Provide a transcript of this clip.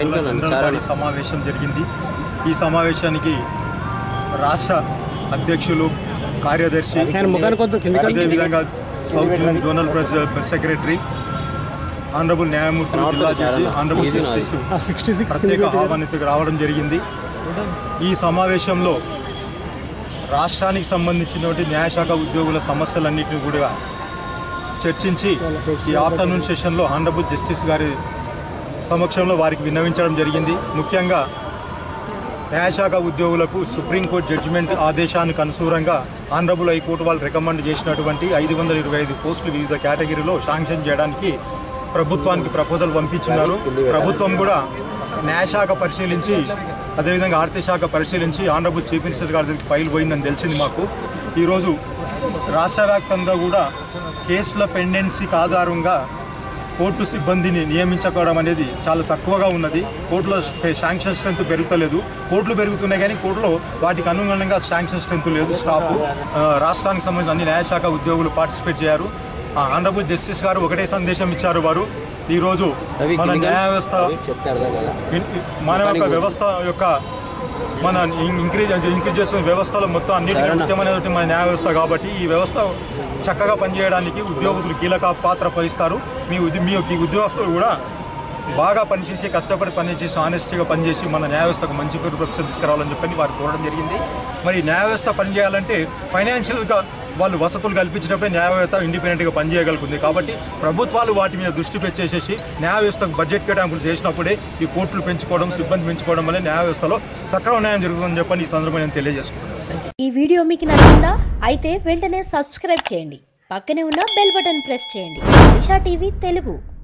ఉద్యోగుల general body సమావేశం జరిగింది ఈ సమావేశానికి రాష్ట్ర అధ్యక్షులు కార్యదర్శి అదేవిధంగా south zone zonal press secretary honourable న్యాయమూర్తులు జిల్లా జడ్జి ఆనరబుల్ జస్టిస్ ప్రత్యేక ఆహ్వానితకు రావడం జరిగింది ఈ సమావేశంలో రాష్ట్రానికి సంబంధించినటువంటి న్యాయశాఖ ఉద్యోగుల సమస్యలన్నింటినీ కూడా చర్చించి ఈ ఆఫ్టర్నూన్ సెషన్లో ఆనరబుల్ జస్టిస్ గారి సమక్షంలో వారికి విన్నవించడం జరిగింది ముఖ్యంగా న్యాయశాఖ ఉద్యోగులకు సుప్రీంకోర్టు జడ్జిమెంట్ ఆదేశానికి అనుసూరంగా ఆనరబుల్ హైకోర్టు వాళ్ళు రికమెండ్ చేసినటువంటి ఐదు వందల ఇరవై ఐదు పోస్టులు వివిధ కేటగిరీలో శాంక్షన్ చేయడానికి ప్రభుత్వానికి ప్రపోజల్ పంపించున్నారు ప్రభుత్వం కూడా న్యాయశాఖ పరిశీలించి అదేవిధంగా ఆర్థిక శాఖ పరిశీలించి ఆనరబుల్ చీఫ్ మినిస్టర్ గారి దగ్గరికి ఫైల్ పోయిందని తెలిసింది మాకు ఈరోజు రాష్ట్ర వ్యాప్తంగా కూడా కేసుల పెండెన్సీకి ఆధారంగా కోర్టు సిబ్బందిని నియమించుకోవడం అనేది చాలా తక్కువగా ఉన్నది కోర్టులో శాంక్షన్ స్ట్రెంత్ పెరుగుతలేదు కోర్టులు పెరుగుతున్నాయి కానీ కోర్టులో వాటికి అనుగుణంగా శాంక్షన్ స్ట్రెంత్ లేదు స్టాఫ్ ఆ, రాష్ట్రానికి సంబంధించిన అన్ని న్యాయశాఖ ఉద్యోగులు పార్టిసిపేట్ చేశారు ఆ, ఆనరబుల్ జస్టిస్ గారు ఒకటే సందేశం ఇచ్చారు వారు ఈరోజు మన న్యాయ వ్యవస్థ ఇన్- మన యొక్క వ్యవస్థ యొక్క మన ఇం- ఇంక్రీజ్ ఇంక్రీజ్ చేస్తున్న వ్యవస్థలో మొత్తం అన్నిటికీ ముఖ్యమైనటువంటి మన న్యాయ వ్యవస్థ కాబట్టి ఈ వ్యవస్థ చక్కగా పనిచేయడానికి ఉద్యోగులు కీలక పాత్ర వహిస్తారు మీ ఉద్య- మీ యొక్క ఈ ఉద్యోగస్తులు కూడా బాగా పనిచేసి కష్టపడి పనిచేసి ఆనెస్టీగా పనిచేసి మన న్యాయ వ్యవస్థకు మంచి పేరు ప్రతిష్టలు తీసుకురావాలని చెప్పని వారు కోరడం జరిగింది మరి న్యాయ వ్యవస్థ పనిచేయాలంటే ఫైనాన్షియల్గా వాళ్ళు వసతులు కల్పించినప్పుడే న్యాయ వ్యవస్థ ఇండిపెండెంట్గా పనిచేయగలుగుతుంది కాబట్టి ప్రభుత్వాలు వాటి మీద దృష్టి పెట్టేసేసి న్యాయ వ్యవస్థకు బడ్జెట్ కేటాయింపులు చేసినప్పుడే ఈ కోర్టులు పెంచుకోవడం సిబ్బంది పెంచుకోవడం వల్ల న్యాయ వ్యవస్థలో సక్రమ న్యాయం జరుగుతుందని చెప్పని ఈ సందర్భంగా నేను తెలియజేసుకుంటాను ఈ వీడియో మీకు నచ్చిందా అయితే వెంటనే సబ్స్క్రైబ్ చేయండి పక్కనే ఉన్న బెల్ బటన్ ప్రెస్ చేయండి దిశా టీవీ తెలుగు